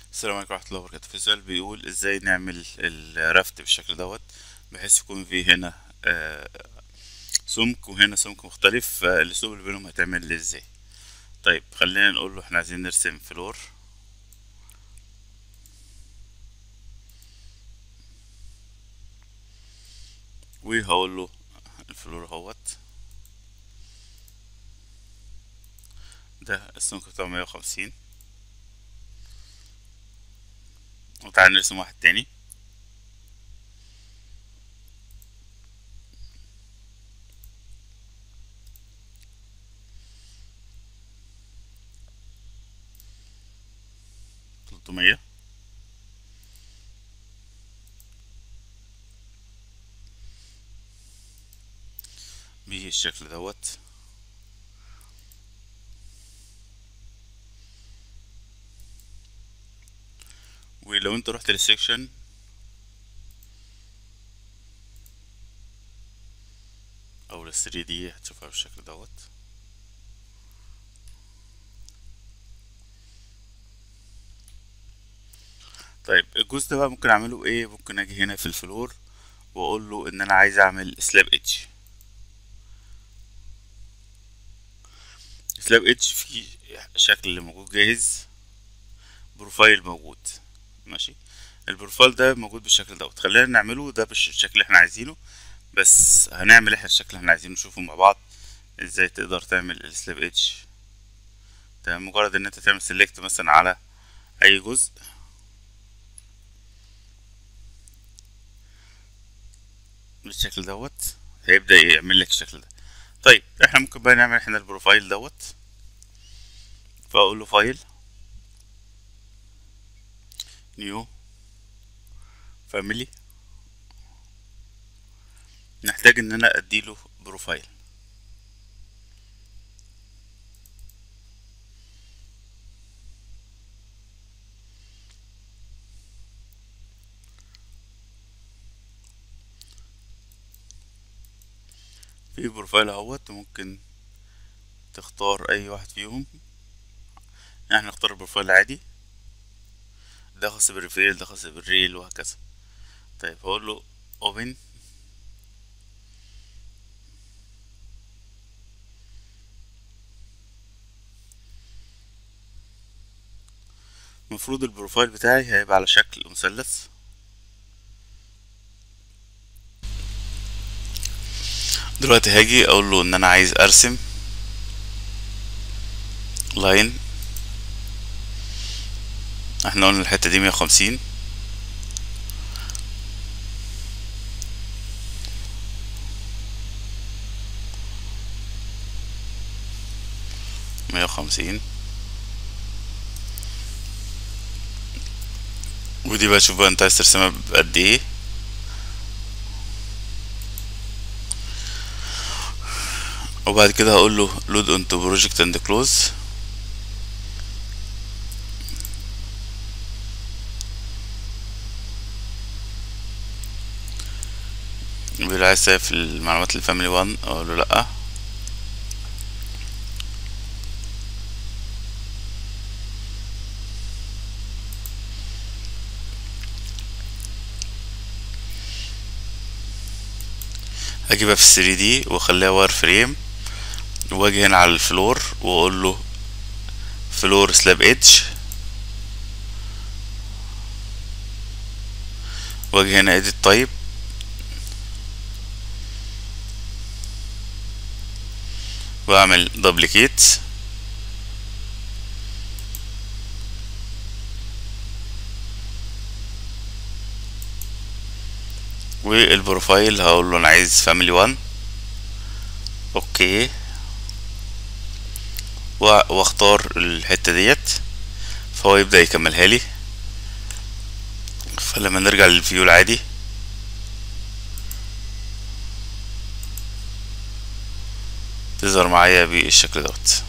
السلام عليكم ورحمة الله وبركاته في سؤال بيقول ازاي نعمل الرفت بالشكل دوت بحيث يكون في هنا آه، سمك وهنا سمك مختلف فالاسلوب اللي بينهم هتعمل ازاي طيب خلينا نقول له احنا عايزين نرسم فلور وهقول له الفلور اهوت ده السمك بتاعه مية وخمسين وتعالى نرسم واحد تاني تلتمية بالشكل دوت ولو انت رحت للسكشن او لل 3 دي هتشوفها بالشكل دوت طيب الجزء ده بقى ممكن اعمله ايه ممكن اجي هنا في الفلور واقول له ان انا عايز اعمل سلاب اتش سلاب اتش في شكل اللي موجود جاهز بروفايل موجود ماشي البروفايل ده موجود بالشكل دوت خلينا نعمله ده بالشكل اللي احنا عايزينه بس هنعمل احنا الشكل اللي احنا عايزينه نشوفه مع بعض ازاي تقدر تعمل السلاب اتش تمام مجرد ان انت تعمل سيلكت مثلا على اي جزء بالشكل دوت هيبدأ يعمل لك الشكل ده طيب احنا ممكن بقى نعمل احنا البروفايل دوت فاقول له فايل نيو فاميلي نحتاج ان انا اديله بروفايل في بروفايل اهوت ممكن تختار اي واحد فيهم احنا نختار البروفايل العادي ده خاص بالريفيل ده خاص بالريل وهكذا طيب هقول له اوبن المفروض البروفايل بتاعي هيبقى على شكل مثلث دلوقتي هاجي اقول له ان انا عايز ارسم لاين احنا قلنا الحتة دي مية وخمسين مية وخمسين ودي بقى شوف بقى انت عايز ترسمها بقد ايه وبعد كده هقول له لود اونتو بروجكت اند كلوز بيقول عايز سيف المعلومات الفاميلي 1 اقول له لا هجيبها في 3 دي واخليها واير فريم واجي هنا على الفلور واقول له فلور سلاب ايدج واجي هنا edit type واعمل دبليكيت والبروفايل هقول له انا عايز فاميلي 1 اوكي واختار الحته ديت فهو يبدا يكملها لي فلما نرجع للفيو العادي تظهر معايا بالشكل دوت